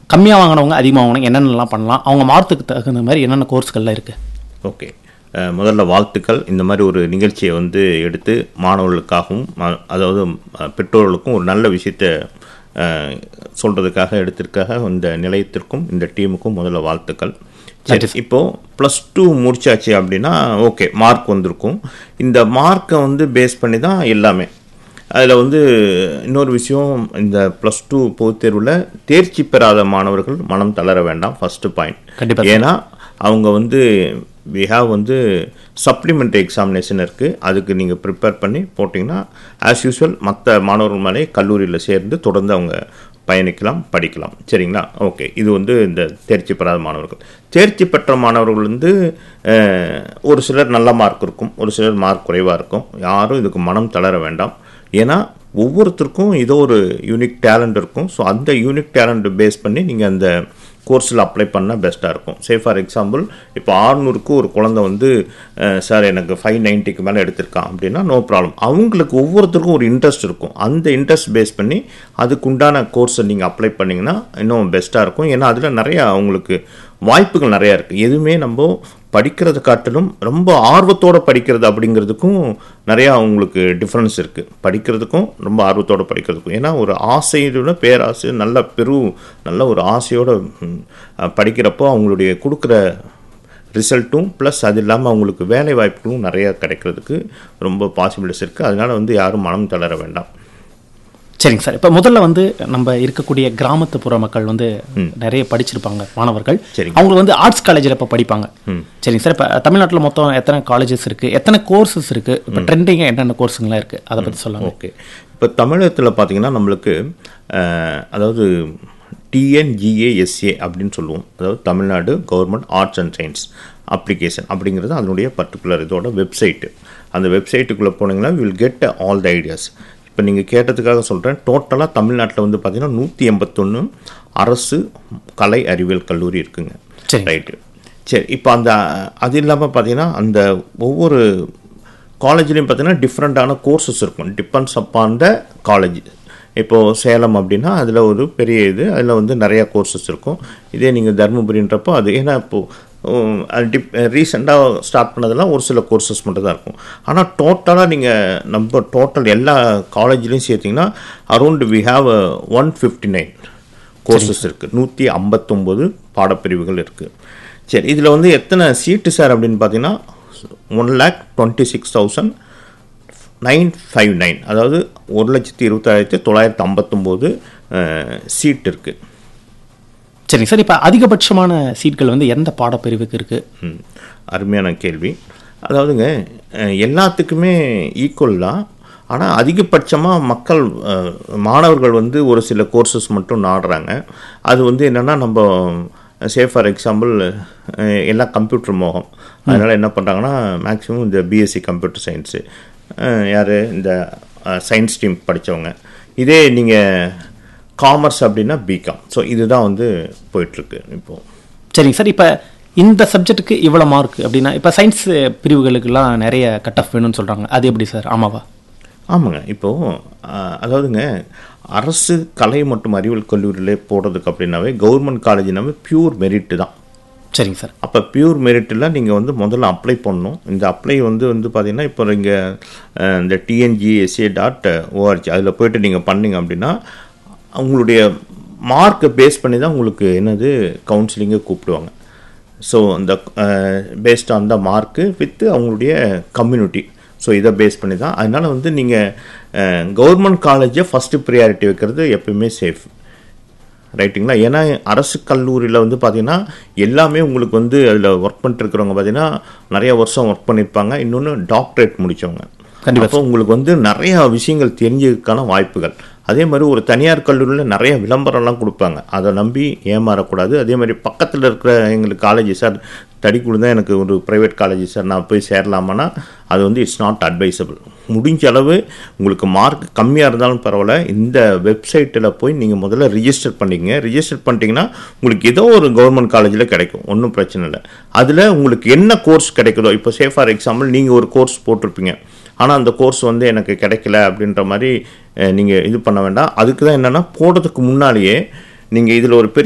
கம்மியாக வாங்கினவங்க அதிகமாக வாங்கினவங்க என்னென்னலாம் பண்ணலாம் அவங்க மார்க்குக்கு தகுந்த மாதிரி என்னென்ன கோர்ஸ்கள்லாம் இருக்குது ஓகே அஹ், முதல்ல வாழ்த்துக்கள் இந்த மாதிரி ஒரு நிகழ்ச்சியை வந்து எடுத்து மாணவர்களுக்காகவும் ம- அதாவது அஹ், பெற்றோர்களுக்கும் ஒரு நல்ல விஷயத்தை அஹ், சொல்றதுக்காக எடுத்திருக்காக இந்த நிலையத்திற்கும் இந்த டீமுக்கும் முதல்ல வாழ்த்துக்கள் சரி இப்போ ப்ளஸ் டூ முடிச்சாச்சு அப்படின்னா ஓகே மார்க் வந்திருக்கும் இந்த மார்க்கை வந்து பேஸ் பண்ணி தான் எல்லாமே அதில் வந்து இன்னொரு விஷயம் இந்த ப்ளஸ் டூ பொதுத் தேர்வில் தேர்ச்சி பெறாத மாணவர்கள் மனம் தளர வேண்டாம் ஃபர்ஸ்ட் பாயிண்ட் கண்டிப்பா. ஏன்னா அவங்க வந்து வி ஹாவ் வந்து சப்ளிமெண்ட்ரி எக்ஸாமினேஷன் இருக்குது அதுக்கு நீங்கள் ப்ரிப்பேர் பண்ணி போட்டிங்கன்னா ஆஸ் யூஸ்வல் மற்ற மாணவர்கள் மேலே கல்லூரியில் சேர்ந்து தொடர்ந்து அவங்க பயணிக்கலாம் படிக்கலாம் சரிங்களா ஓகே இது வந்து இந்த தேர்ச்சி பெறாத மாணவர்கள் தேர்ச்சி பெற்ற மாணவர்கள் வந்து அஹ், ஒரு சிலர் நல்ல மார்க் இருக்கும் ஒரு சிலர் மார்க் குறைவாக இருக்கும் யாரும் இதுக்கு மனம் தளர வேண்டாம் ஏன்னா ஒவ்வொருத்தருக்கும் ஏதோ ஒரு யூனிக் டேலண்ட் இருக்கும் ஸோ அந்த யூனிக் டேலண்ட் பேஸ் பண்ணி நீங்கள் அந்த கோர்ஸில் அப்ளை பண்ணால் பெஸ்ட்டாக இருக்கும் சே ஃபார் எக்ஸாம்பிள் இப்போ ஆறுநூறுக்கு ஒரு குழந்தை வந்து அஹ், சார் எனக்கு ஃபைவ் நைன்ட்டிக்கு மேலே எடுத்திருக்கான் அப்படின்னா நோ ப்ராப்ளம் அவங்களுக்கு ஒவ்வொருத்தருக்கும் ஒரு இன்ட்ரெஸ்ட் இருக்கும் அந்த இன்ட்ரெஸ்ட் பேஸ் பண்ணி அதுக்கு உண்டான கோர்ஸை நீங்கள் அப்ளை பண்ணிங்கன்னா இன்னும் பெஸ்ட்டாக இருக்கும் ஏன்னா அதில் நிறையா அவங்களுக்கு வாய்ப்புகள் நிறையா இருக்குது எதுவுமே நம்ம படிக்கிறத காட்டிலும் ரொம்ப ஆர்வத்தோட படிக்கிறது அப்படிங்கிறதுக்கும் நிறையா அவங்களுக்கு டிஃப்ரென்ஸ் இருக்குது படிக்கிறதுக்கும் ரொம்ப ஆர்வத்தோட படிக்கிறதுக்கும் ஏன்னா ஒரு ஆசையோட பேராசை நல்ல பெரு நல்ல ஒரு ஆசையோட ம், அஹ், படிக்கிறப்போ அவங்களுடைய கொடுக்குற ரிசல்ட்டும் ப்ளஸ் அது இல்லாமல் அவங்களுக்கு வேலை வாய்ப்புகளும் நிறையா கிடைக்கிறதுக்கு ரொம்ப பாசிபிலிட்டிஸ் இருக்குது அதனால வந்து யாரும் மனம் தளர வேண்டாம் சரிங்க சார் இப்போ முதல்ல வந்து நம்ம இருக்கக்கூடிய கிராமத்துப்புற மக்கள் வந்து நிறைய படிச்சிருப்பாங்க மாணவர்கள் சரிங்க. அவங்க வந்து ஆர்ட்ஸ் காலேஜில் இப்போ படிப்பாங்க சரிங்க சார் இப்போ தமிழ்நாட்டில் மொத்தம் எத்தனை காலேஜஸ் இருக்குது எத்தனை கோர்சஸ் இருக்குது இப்போ ட்ரெண்டிங்காக என்னென்ன கோர்ஸுங்களாம் இருக்குது அதை பற்றி சொல்லுங்கள் ஓகே இப்போ தமிழகத்தில் பார்த்தீங்கன்னா நம்மளுக்கு அஹ், அதாவது டிஎன்ஜிஏஎஸ்ஏ அப்படின்னு சொல்லுவோம் அதாவது Tamil Nadu government arts and science application அப்படிங்கிறது அதனுடைய பர்டிகுலர் இதோட வெப்சைட்டு அந்த வெப்சைட்டுக்குள்ளே போனீங்கன்னா will get all the ideas இப்போ நீங்கள் கேட்டதுக்காக சொல்கிறேன் டோட்டலாக தமிழ்நாட்டில் வந்து பார்த்தீங்கன்னா நூற்றி எண்பத்தொன்று அரசு கலை அறிவியல் கல்லூரி இருக்குங்க சரி. ரைட்டு சரி இப்போ அந்த அது இல்லாமல் பார்த்தீங்கன்னா அந்த ஒவ்வொரு காலேஜ்லேயும் பார்த்தீங்கன்னா டிஃப்ரெண்ட்டான கோர்சஸ் இருக்கும் டிபெண்ட்ஸ் அப்பான் த காலேஜ் இப்போது சேலம் அப்படின்னா அதில் ஒரு பெரிய இது அதில் வந்து நிறையா கோர்சஸ் இருக்கும் இதே நீங்கள் தருமபுரின்றப்போ அது ஏன்னா இப்போது டிப் ரீசெண்டாக ஸ்டார்ட் பண்ணதெல்லாம் ஒரு சில கோர்சஸ் மட்டும் தான் இருக்கும் ஆனால் டோட்டலாக நீங்கள் நம்ம டோட்டல் எல்லா காலேஜ்லேயும் சேர்த்திங்கன்னா around we have one fifty nine courses இருக்குது நூற்றி ஐம்பத்தொம்போது பாடப்பிரிவுகள் இருக்குது சரி இதில் வந்து எத்தனை சீட்டு சார் அப்படின்னு பார்த்தீங்கன்னா one lakh twenty six thousand nine five nine அதாவது ஒரு லட்சத்தி இருபத்தாயிரத்தி தொள்ளாயிரத்தி ஐம்பத்தொம்போது சீட் இருக்குது சரிங்க சார் இப்போ அதிகபட்சமான சீட்கள் வந்து எந்த பாடப்பிரிவுக்கு இருக்குது ம், அருமையான கேள்வி அதாவதுங்க அஹ், எல்லாத்துக்குமே ஈக்குவல் தான் ஆனால் அதிகபட்சமாக மக்கள் அஹ், மாணவர்கள் வந்து ஒரு சில கோர்சஸ் மட்டும் நாடுறாங்க அது வந்து என்னென்னா நம்ம சே ஃபார் எக்ஸாம்பிள் எல்லாம் கம்ப்யூட்டர் மோகம் அதனால் என்ன பண்ணுறாங்கன்னா மேக்ஸிமம் இந்த பிஎஸ்சி கம்ப்யூட்டர் சயின்ஸு யார் இந்த சயின்ஸ் ஸ்ட்ரீம் படித்தவங்க இதே நீங்கள் காமர்ஸ் அப்படின்னா பிகாம் ஸோ இதுதான் வந்து போயிட்டுருக்கு இப்போது சரிங்க சார் இப்போ இந்த சப்ஜெக்ட்டுக்கு இவ்வளோ மார்க் அப்படின்னா இப்போ சயின்ஸ் பிரிவுகளுக்கெல்லாம் நிறைய கட் ஆஃப் வேணும்னு சொல்கிறாங்க அது எப்படி சார் ஆமாவா ஆமாங்க இப்போது அதாவதுங்க அரசு கலை மற்றும் அறிவியல் கல்லூரியிலே போடுறதுக்கு அப்படின்னாவே கவர்மெண்ட் காலேஜ்னாவே பியூர் மெரிட்டு தான் சரிங்க சார் அப்போ பியூர் மெரிட்டில் நீங்கள் வந்து முதல்ல அப்ளை பண்ணணும் இந்த அப்ளை வந்து வந்து பார்த்தீங்கன்னா இப்போ இங்கே இந்த டிஎன்ஜிஎஸ்ஏ டாட் ஓஆர்ஜி அதில் போயிட்டு நீங்கள் பண்ணீங்க அப்படின்னா உங்களுடைய மார்க்கை பேஸ் பண்ணி தான் உங்களுக்கு என்னது கவுன்சிலிங்கை கூப்பிடுவாங்க ஸோ அந்த based on the mark with அவங்களுடைய கம்யூனிட்டி ஸோ இதை பேஸ் பண்ணி தான் அதனால் வந்து நீங்கள் கவர்மெண்ட் காலேஜை ஃபஸ்ட்டு ப்ரியாரிட்டி வைக்கிறது எப்பயுமே சேஃப் ரைட்டுங்களா ஏன்னா அரசு கல்லூரியில் வந்து பார்த்தீங்கன்னா எல்லாமே உங்களுக்கு வந்து அதில் ஒர்க் பண்ணிட்டு இருக்கிறவங்க பார்த்தீங்கன்னா நிறைய வருஷம் ஒர்க் பண்ணியிருப்பாங்க இன்னொன்று டாக்டரேட் முடித்தவங்க கண்டிப்பா அப்போ உங்களுக்கு வந்து நிறைய விஷயங்கள் தெரிஞ்சதுக்கான வாய்ப்புகள் அதே மாதிரி ஒரு தனியார் கல்லூரியில் நிறைய விளம்பரம்லாம் கொடுப்பாங்க அதை நம்பி ஏமாறக்கூடாது அதே மாதிரி பக்கத்தில் இருக்கிற எங்களுக்கு காலேஜ் சார் தடிக்குழு தான் எனக்கு ஒரு ப்ரைவேட் காலேஜ் சார் நான் போய் சேரலாமான்னா அது வந்து இட்ஸ் நாட் அட்வைசபிள் முடிஞ்ச அளவு உங்களுக்கு மார்க் கம்மியாக இருந்தாலும் பரவாயில்ல இந்த வெப்சைட்டில் போய் நீங்கள் முதல்ல ரிஜிஸ்டர் பண்ணிக்கங்க ரிஜிஸ்டர் பண்ணிட்டீங்கன்னா உங்களுக்கு ஏதோ ஒரு கவர்மெண்ட் காலேஜில் கிடைக்கும் ஒன்றும் பிரச்சனை இல்லை அதில் உங்களுக்கு என்ன கோர்ஸ் கிடைக்குதோ இப்போ சே ஃபார் எக்ஸாம்பிள் நீங்கள் ஒரு கோர்ஸ் போட்டிருப்பீங்க ஆனால் அந்த கோர்ஸ் வந்து எனக்கு கிடைக்கல அப்படின்ற மாதிரி நீங்கள் இது பண்ண வேண்டாம் அதுக்கு தான் என்னென்னா போடுறதுக்கு முன்னாலேயே நீங்கள் இதில் ஒரு பெரிய